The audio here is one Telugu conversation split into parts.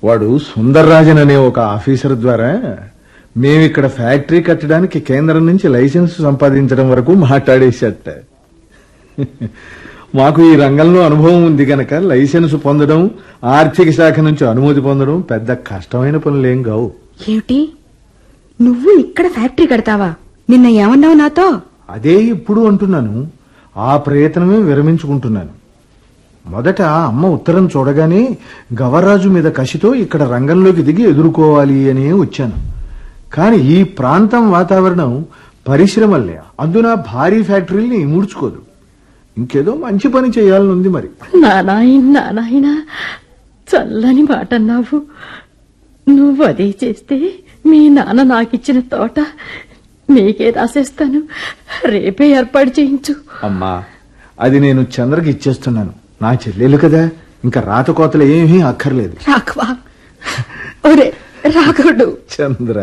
వాడు సుందర్రాజన్ అనే ఒక ఆఫీసర్ ద్వారా మేమిక్కడ ఫ్యాక్టరీ కట్టడానికి కేంద్రం నుంచి లైసెన్స్ సంపాదించడం వరకు మాట్లాడేశాట మాకు ఈ రంగంలో అనుభవం ఉంది గనక లైసెన్స్ పొందడం ఆర్థిక శాఖ నుంచి అనుమతి పొందడం పెద్ద కష్టమైన పనులేం కావు ఏమిటి నువ్వు ఇక్కడ ఫ్యాక్టరీ కడతావా నిన్న ఏమన్నావు నాతో అదే ఇప్పుడు అంటున్నాను ఆ ప్రయత్నమే విరమించుకుంటున్నాను మొదట అమ్మ ఉత్తరం చూడగానే గవరాజు మీద కసితో ఇక్కడ రంగంలోకి దిగి ఎదుర్కోవాలి అని వచ్చాను కాని ఈ ప్రాంతం వాతావరణం పరిశ్రమల్లే అందున భారీ ఫ్యాక్టరీల్ని ముడుచుకోదు ఇంకేదో మంచి పని చేయాలనుంది మరి నానాయన నానాయన చల్లని మాట అన్నావు నువ్వు అదే చేస్తే మీ నాన్న నాకిచ్చిన తోట నీకే రాసేస్తాను రేపే ఏర్పాటు చేయించు అమ్మా అది నేను చంద్రకి ఇచ్చేస్తున్నాను నా చెల్లెలు కదా ఇంకా రాతకోతలు ఏమీ అక్కర్లేదు రాఘవా ఒరే రాఘవుడు చంద్ర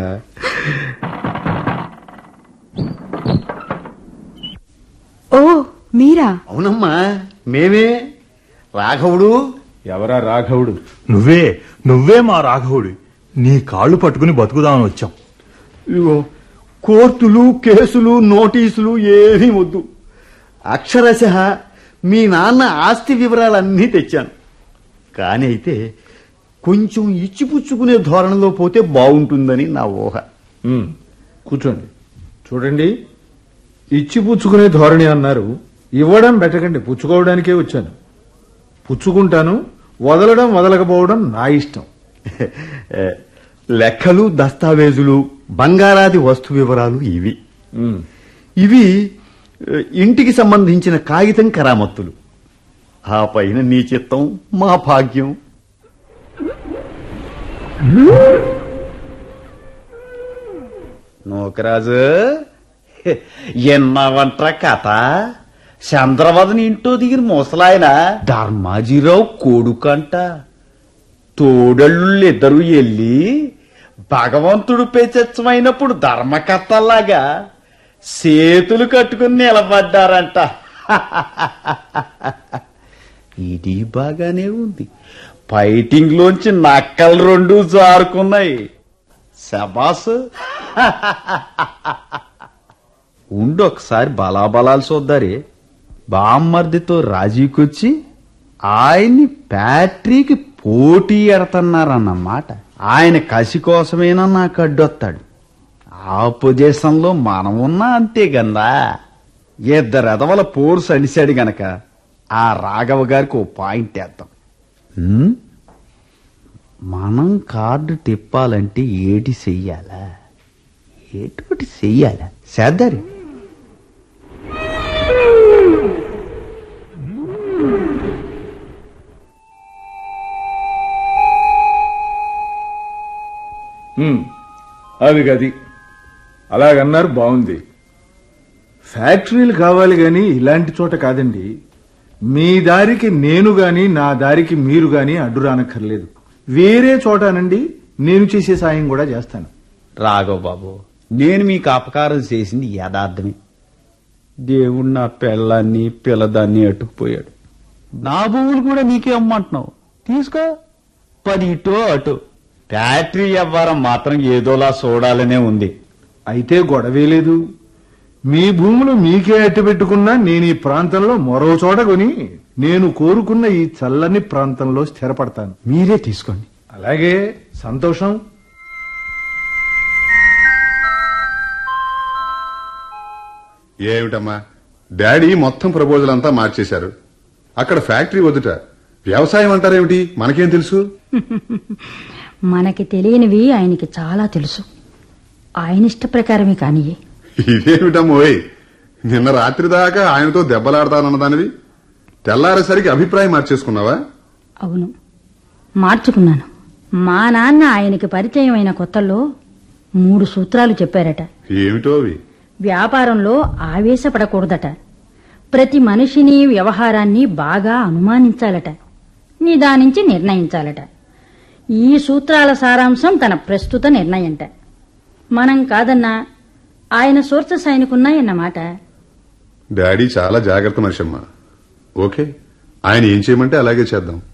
ఓ మీరా అవునమ్మా మేమే రాఘవుడు ఎవరా రాఘవుడు నువ్వే నువ్వే మా రాఘవుడి నీ కాళ్ళు పట్టుకుని బతుకుదామని వచ్చాం ఇదిగో కోర్టులు కేసులు నోటీసులు ఏమీ వద్దు అక్షరశ మీ నాన్న ఆస్తి వివరాలన్నీ తెచ్చాను కానీ అయితే కొంచెం ఇచ్చిపుచ్చుకునే ధోరణిలో పోతే బాగుంటుందని నా ఊహ ఉమ్, కూర్చోండి చూడండి ఇచ్చి పుచ్చుకునే ధోరణి అన్నారు ఇవ్వడం పెట్టకండి పుచ్చుకోవడానికే వచ్చాను పుచ్చుకుంటాను వదలడం వదలకపోవడం నా ఇష్టం ఏ, లెక్కలు దస్తావేజులు బంగారాది వస్తు వివరాలు ఇవి ఉమ్, ఇవి ఏ, ఇంటికి సంబంధించిన కాగితం కరామత్తులు ఆ పైన నీ చిత్తం మా భాగ్యం నూకరాజు ఎన్నవంట్ర కథ చంద్రవదని ఇంటో దిగిన ముసలాయన ధర్మాజీరావు కొడుకంట తోడళ్ళు ఇద్దరు ఎల్లి భగవంతుడు పెచ్చమైనప్పుడు ధర్మకథలాగా చేతులు కట్టుకుని నిలబడ్డారంట ఇది బాగానే ఉంది ఫైటింగ్ లోంచి నక్కలు రెండు జారుకున్నాయి శబాస్ ఉండు ఒకసారి బలాబలాలు చూద్దారే బామ్మర్దితో రాజీకొచ్చి ఆయన్ని ఫ్యాక్టరీకి పోటీ ఎడతన్నారన్నమాట ఆయన కసి కోసమేనా నాకు అడ్డొస్తాడు ఆ పొజిషన్లో మనం ఉన్నా అంతే గందా ఇద్దరు ఎదవల పోర్స్ అడిశాడు గనక ఆ రాఘవ గారికి ఓ పాయింట్ వేద్దాం ఉమ్? మనం కార్డు తిప్పాలంటే ఏటి చెయ్యాలా ఏటోటి చెయ్యాలా చేద్దారు ఉమ్, అది గది అలాగన్నారు బాగుంది ఫ్యాక్టరీలు కావాలి గాని ఇలాంటి చోట కాదండి మీ దారికి నేను గాని నా దారికి మీరు గాని అడ్డు రానక్కర్లేదు వేరే చోటనండి నేను చేసే సాయం కూడా చేస్తాను రాఘవ్ బాబు నేను మీకు అపకారం చేసింది యథార్థమే దేవుడు నా పిల్లాన్ని పిల్లదాన్ని అట్టుకుపోయాడు నా భూములు కూడా నీకే అమ్మంటున్నావు తీసుకో పది ఇటో అటు ఫ్యాక్టరీ వ్యవహారం మాత్రం ఏదోలా చూడాలనే ఉంది అయితే గొడవే లేదు మీ భూములు మీకే అట్టు పెట్టుకున్నా నేను ఈ ప్రాంతంలో మరో చోట కొని నేను కోరుకున్న ఈ చల్లని ప్రాంతంలో స్థిరపడతాను మీరే తీసుకోండి అలాగే సంతోషం ఏమిటమ్మా డాడీ మొత్తం ప్రపోజల్ అంతా మార్చేశారు అక్కడ ఫ్యాక్టరీ వద్దుట వ్యవసాయం అంటారేమిటి మనకేం తెలుసు మనకి తెలియనివి ఆయనకి చాలా తెలుసు ఆయన ఇష్ట ప్రకారమే కానీ ఇదేమిటమ్మోయ్ నిన్న రాత్రి దాకా ఆయనతో దెబ్బలాడతానన్నదానివి తెల్లారేసరికి అభిప్రాయం మార్చేసుకున్నావా అవును మార్చుకున్నాను మా నాన్న ఆయనకి పరిచయం అయిన కొత్తల్లో మూడు సూత్రాలు చెప్పారట ఏమిటో అవి వ్యాపారంలో ఆవేశపడకూడదట ప్రతి మనిషిని వ్యవహారాన్ని బాగా అనుమానించాలట నిదానించి నిర్ణయించాలట ఈ సూత్రాల సారాంశం తన ప్రస్తుత నిర్ణయంట మనం కాదన్నా ఆయన సోర్సెస్ ఆయనకున్నాయన్నమాట డాడీ చాలా జాగ్రత్త మనిషి అమ్మా ఓకే ఆయన ఏం చేయమంటే అలాగే చేద్దాం